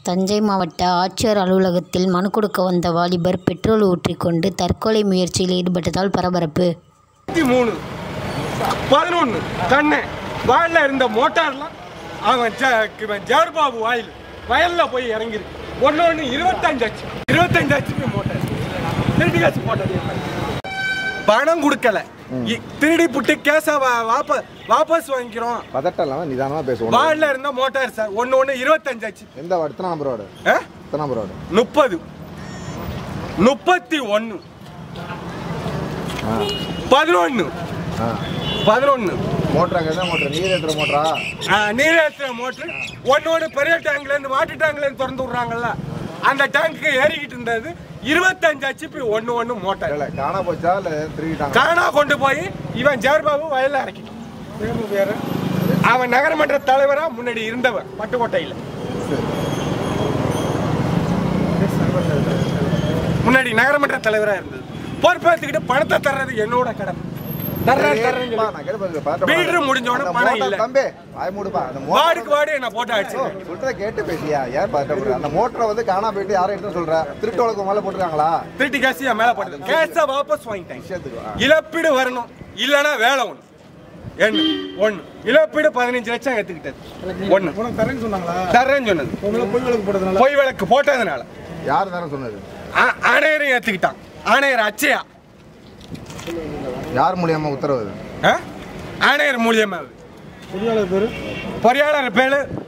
தஞ்சை மாவட்ட ஆட்சியர் அலுவலகத்தில் மனு கொடுக்க வந்த வாலிபர் பெட்ரோல் ஊற்றிக்கொண்டு தற்கொலை முயற்சியில் ஈடுபட்டதால் பரபரப்பு இருபத்தி மூணு பதினொன்று கண்ணு வாயில இருந்த மோட்டார்லாம் அவன் ஜ- இவன் ஜெயர்பாபு வாயில் வயல்ல போய் இறங்கிருக்கு ஒன்று ஒன்று இருபத்தஞ்சாச்சு இருபத்தஞ்சாச்சு மோட்டார் திருடி காசு போட்டது பணம் கொடுக்கல இ- திருடி புட்டு கேஸ வாப வாபஸ் வாங்கிக்கிறோம் பதட்டம் இல்லாமல் நிதானமாக பேசுவோம் வாயில இருந்த மோட்டார் சார் ஒன்று ஒன்று இருபத்தஞ்சாச்சு எந்த வார்டு எத்தனை நம்பர் வார்டு ஆ? எத்தனை நம்பர் வார்டு முப்பது முப்பத்தி ஒன்று ஆ பதினொன்று ஆ பதினொன்று மோட்டர் அங்கே தான் மோட்டர் நீர் ஏற்றுற மோட்டரா நீரேற்ற மோட்டர் ஒன்று ஒன்று பெரிய டேங்க்ல இருந்து வாட்டர் டேங்க்ல இருந்து திறந்து விடுறாங்கல்ல அந்த டேங்க்கு ஏறிக்கிட்டு இருந்தது இருபத்தஞ்சு ஹெச்பி ஒன்று ஒன்று மோட்டார் இல்லை காணா போச்சா இல்லை திருவிட்டாங்க காணா கொண்டு போய் இவன் ஜெயர்பாபு வயல்ல இறக்கிட்டான் பேரு வேற. அவன் நகரமன்ற தலைவரா முன்னாடி இருந்தவன் பட்டுக்கோட்டையில் முன்னாடி நகரமன்ற தலைவரா இருந்தது பொறுப்பேற்றுக்கிட்டு பணத்தை தர்றது என்னோட கடமை தர்றேன் தர்றேன்னு சொல்லி. மீட்டர் முடிஞ்ச உடனே பணம் இல்ல. தம்பி வாய் மூடுப்பா அந்த வார்டுக்கு வார்டு என்ன போட்டு ஓ, ஆச்சு சொல்றத கேட்டு பேசியா ஏன் பதட்டப்படுற அந்த மோட்டரை வந்து காணா போயிட்டு யாரும் எடுத்து சொல்ற திருட்டு வழக்கு மேல போட்டுருக்காங்களா திருட்டி காசு என் மேல போட்டது கேஸ வாபஸ் வாங்கிட்டாங்க விஷயத்துக்கு வா. இழப்பீடு வரணும் இல்லனா வேலை ஒண்ணு என்ன ஒண்ணு இழப்பீடு பதினஞ்சு லட்சம் எடுத்துக்கிட்டது ஒண்ணு உனக்கு தரேன்னு சொன்னாங்களா தர்றேன்னு சொன்னது உங்களை பொய் வழக்கு போட்டதுனால பொய் விளக்கு போட்டதுனால யார் தானே சொன்னது ஆ- ஆணையரையும் ஏத்துக்கிட்டான் ஆணையர் அச்சயா யார் மூலியமா உத்தரவு இது? ஆ? ஆணையர் மூலியமா பொறியாளர் பேரு பொறியாளர் பேரு